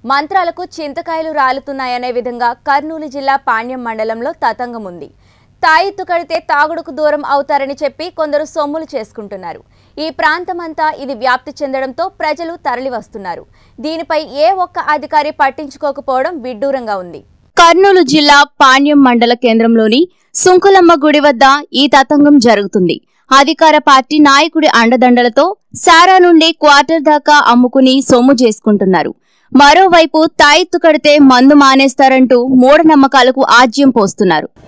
మంత్రాలకు చింతకాయలు రాలుతున్నాయనే విధంగా కర్నూలు జిల్లా పాణ్యం మండలంలో తతంగం ఉంది తాయెత్తు కడితే తాగుడుకు దూరం అవుతారని చెప్పి కొందరు సొమ్ములు చేసుకుంటున్నారు ఈ ప్రాంతమంతా ఇది వ్యాప్తి చెందడంతో ప్రజలు తరలి వస్తున్నారు దీనిపై ఏ ఒక్క అధికారి పట్టించుకోకపోవడం విడ్డూరంగా ఉంది కర్నూలు జిల్లా పాణ్యం మండల కేంద్రంలోని సుంకులమ్మ గుడి వద్ద ఈ తతంగం జరుగుతుంది అధికార పార్టీ నాయకుడి అండదండలతో సారా నుండి క్వార్టర్ దాకా అమ్ముకుని సొమ్ము చేసుకుంటున్నారు మరోవైపు తాయెత్తు కడితే మందు మానేస్తారంటూ మూఢనమ్మకాలకు ఆజ్యం పోస్తున్నారు